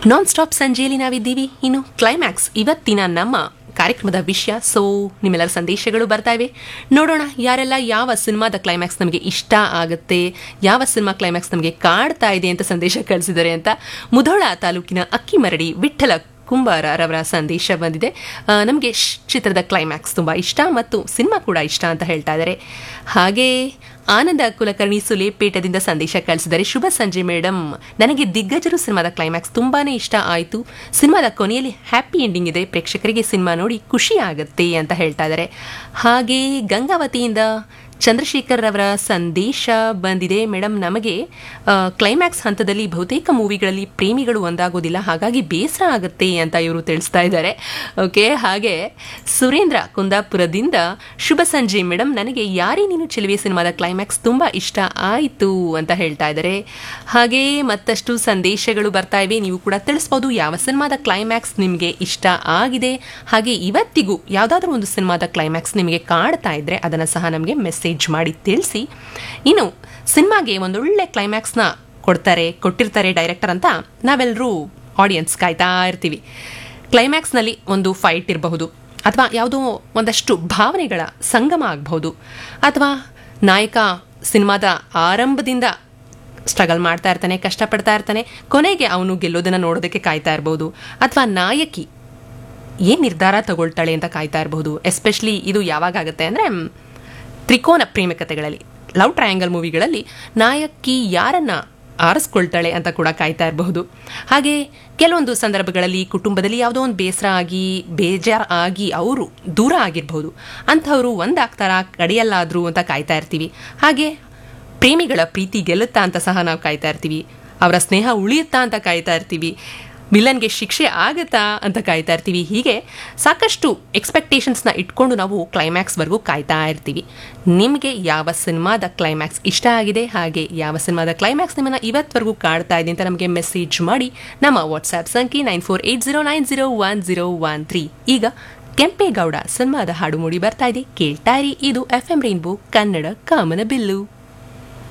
non stop ಸಂಜೆಯಲ್ಲಿ ನಾವಿದ್ದೀವಿ ಇನ್ನು climax ಇವತ್ತಿನ ನಮ್ಮ ಕಾರ್ಯಕ್ರಮದ ವಿಷಯ ಸೊ ನಿಮ್ಮೆಲ್ಲರ ಸಂದೇಶಗಳು ಬರ್ತಾ ಇವೆ ನೋಡೋಣ ಯಾರೆಲ್ಲ ಯಾವ ಸಿನಿಮಾದ ಕ್ಲೈಮ್ಯಾಕ್ಸ್ ನಮಗೆ ಇಷ್ಟ ಆಗುತ್ತೆ ಯಾವ ಸಿನಿಮಾ ಕ್ಲೈಮ್ಯಾಕ್ಸ್ ನಮಗೆ ಕಾಡ್ತಾ ಇದೆ ಅಂತ ಸಂದೇಶ ಕಳಿಸಿದ್ದಾರೆ ಅಂತ ಮುಧೋಳ ತಾಲೂಕಿನ ಅಕ್ಕಿಮರಡಿ ವಿಠ್ಠಲ ಕುಂಬಾರರವರ ಸಂದೇಶ ಬಂದಿದೆ ನಮಗೆ ಚಿತ್ರದ ಕ್ಲೈಮ್ಯಾಕ್ಸ್ ತುಂಬ ಇಷ್ಟ ಮತ್ತು ಸಿನಿಮಾ ಕೂಡ ಇಷ್ಟ ಅಂತ ಹೇಳ್ತಾ ಇದ್ದಾರೆ ಹಾಗೆ ಆನಂದ ಕುಲಕರ್ಣಿ ಸುಲೇಪೇಟದಿಂದ ಸಂದೇಶ ಕಳಿಸಿದ್ದಾರೆ ಶುಭ ಸಂಜೆ ಮೇಡಮ್ ನನಗೆ ದಿಗ್ಗಜರು ಸಿನಿಮಾದ ಕ್ಲೈಮ್ಯಾಕ್ಸ್ ತುಂಬಾನೇ ಇಷ್ಟ ಆಯಿತು ಸಿನಿಮಾದ ಕೊನೆಯಲ್ಲಿ ಹ್ಯಾಪಿ ಎಂಡಿಂಗ್ ಇದೆ ಪ್ರೇಕ್ಷಕರಿಗೆ ಸಿನಿಮಾ ನೋಡಿ ಖುಷಿ ಆಗುತ್ತೆ ಅಂತ ಹೇಳ್ತಾ ಇದ್ದಾರೆ ಹಾಗೆ ಗಂಗಾವತಿಯಿಂದ ಚಂದ್ರಶೇಖರ್ ಅವರ ಸಂದೇಶ ಬಂದಿದೆ ಮೇಡಮ್ ನಮಗೆ ಕ್ಲೈಮ್ಯಾಕ್ಸ್ ಹಂತದಲ್ಲಿ ಬಹುತೇಕ ಮೂವಿಗಳಲ್ಲಿ ಪ್ರೇಮಿಗಳು ಒಂದಾಗೋದಿಲ್ಲ ಹಾಗಾಗಿ ಬೇಸರ ಆಗುತ್ತೆ ಅಂತ ಇವರು ತಿಳಿಸ್ತಾ ಇದ್ದಾರೆ ಓಕೆ ಹಾಗೆ ಸುರೇಂದ್ರ ಕುಂದಾಪುರದಿಂದ ಶುಭ ಸಂಜೆ ಮೇಡಮ್ ನನಗೆ ಯಾರೇ ನೀನು ಚೆಲುವೆ ಸಿನಿಮಾದ ಕ್ಲೈಮ್ಯಾಕ್ಸ್ ತುಂಬ ಇಷ್ಟ ಆಯಿತು ಅಂತ ಹೇಳ್ತಾ ಇದ್ದಾರೆ ಹಾಗೆ ಮತ್ತಷ್ಟು ಸಂದೇಶಗಳು ಬರ್ತಾ ಇವೆ ನೀವು ಕೂಡ ತಿಳಿಸ್ಬೋದು ಯಾವ ಸಿನಿಮಾದ ಕ್ಲೈಮ್ಯಾಕ್ಸ್ ನಿಮಗೆ ಇಷ್ಟ ಆಗಿದೆ ಹಾಗೆ ಇವತ್ತಿಗೂ ಯಾವುದಾದ್ರೂ ಒಂದು ಸಿನಿಮಾದ ಕ್ಲೈಮ್ಯಾಕ್ಸ್ ನಿಮಗೆ ಕಾಡ್ತಾ ಇದ್ರೆ ಅದನ್ನು ಸಹ ನಮಗೆ ಮೆಸೇಜ್ ಮಾಡಿ ತಿಳಿಸಿ ಇನ್ನು ಸಿನಿಮಾಗೆ ಒಂದೊಳ್ಳೆ ಕ್ಲೈಮ್ಯಾಕ್ಸ್ನ ಕೊಡ್ತಾರೆ ಕೊಟ್ಟಿರ್ತಾರೆ ಡೈರೆಕ್ಟರ್ ಅಂತ ನಾವೆಲ್ಲರೂ ಆಡಿಯನ್ಸ್ ಕಾಯ್ತಾ ಇರ್ತೀವಿ ಕ್ಲೈಮ್ಯಾಕ್ಸ್ನಲ್ಲಿ ಒಂದು ಫೈಟ್ ಇರಬಹುದು ಅಥವಾ ಯಾವುದೋ ಒಂದಷ್ಟು ಭಾವನೆಗಳ ಸಂಗಮ ಆಗಬಹುದು ಅಥವಾ ನಾಯಕ ಸಿನಿಮಾದ ಆರಂಭದಿಂದ ಸ್ಟ್ರಗಲ್ ಮಾಡ್ತಾ ಇರ್ತಾನೆ ಕಷ್ಟಪಡ್ತಾ ಇರ್ತಾನೆ ಕೊನೆಗೆ ಅವನು ಗೆಲ್ಲೋದನ್ನು ನೋಡೋದಕ್ಕೆ ಕಾಯ್ತಾ ಇರ್ಬೋದು ಅಥವಾ ನಾಯಕಿ ಏನು ನಿರ್ಧಾರ ತಗೊಳ್ತಾಳೆ ಅಂತ ಕಾಯ್ತಾ ಇರಬಹುದು ಎಸ್ಪೆಷಲಿ ಇದು ಯಾವಾಗ ಆಗುತ್ತೆ ಅಂದರೆ ತ್ರಿಕೋನ ಪ್ರೇಮಿಕತೆಗಳಲ್ಲಿ ಲವ್ ಟ್ರಯಾಂಗಲ್ ಮೂವಿಗಳಲ್ಲಿ ನಾಯಕಿ ಯಾರನ್ನ ಆರಿಸ್ಕೊಳ್ತಾಳೆ ಅಂತ ಕೂಡ ಕಾಯ್ತಾ ಇರಬಹುದು ಹಾಗೆ ಕೆಲವೊಂದು ಸಂದರ್ಭಗಳಲ್ಲಿ ಕುಟುಂಬದಲ್ಲಿ ಯಾವುದೋ ಒಂದು ಬೇಸರ ಆಗಿ ಬೇಜಾರ್ ಆಗಿ ಅವರು ದೂರ ಆಗಿರಬಹುದು ಅಂಥವರು ಒಂದಾಗ್ತಾರ ಕಡೆಯಲ್ಲಾದ್ರು ಅಂತ ಕಾಯ್ತಾ ಇರ್ತೀವಿ ಹಾಗೆ ಪ್ರೇಮಿಗಳ ಪ್ರೀತಿ ಗೆಲ್ಲುತ್ತಾ ಅಂತ ಸಹ ನಾವು ಕಾಯ್ತಾ ಇರ್ತೀವಿ ಅವರ ಸ್ನೇಹ ಉಳಿಯುತ್ತಾ ಅಂತ ಕಾಯ್ತಾ ಇರ್ತೀವಿ ವಿಲನ್ಗೆ ಶಿಕ್ಷೆ ಆಗುತ್ತಾ ಅಂತ ಕಾಯ್ತಾ ಇರ್ತೀವಿ ಹೀಗೆ ಸಾಕಷ್ಟು ಎಕ್ಸ್ಪೆಕ್ಟೇಷನ್ಸ್ನ ಇಟ್ಕೊಂಡು ನಾವು ಕ್ಲೈಮ್ಯಾಕ್ಸ್ವರೆಗೂ ಕಾಯ್ತಾ ಇರ್ತೀವಿ ನಿಮಗೆ ಯಾವ ಸಿನಿಮಾದ ಕ್ಲೈಮ್ಯಾಕ್ಸ್ ಇಷ್ಟ ಆಗಿದೆ ಹಾಗೆ ಯಾವ ಸಿನಿಮಾದ ಕ್ಲೈಮ್ಯಾಕ್ಸ್ ನಿಮ್ಮನ್ನು ಇವತ್ತವರೆಗೂ ಕಾಡ್ತಾ ಇದೆ ಅಂತ ನಮಗೆ ಮೆಸೇಜ್ ಮಾಡಿ ನಮ್ಮ ವಾಟ್ಸ್ಆ್ಯಪ್ ಸಂಖ್ಯೆ nine four eight zero nine zero one zero one three ಈಗ ಕೆಂಪೇಗೌಡ ಸಿನಿಮಾದ ಹಾಡು ಮೂಡಿ ಬರ್ತಾ ಇದೆ ಕೇಳ್ತಾ ಇರಿ ಇದು ಎಫ್ ಎಂ ರೈನ್ಬೋ ಕನ್ನಡ ಕಾಮನ ಬಿಲ್ಲು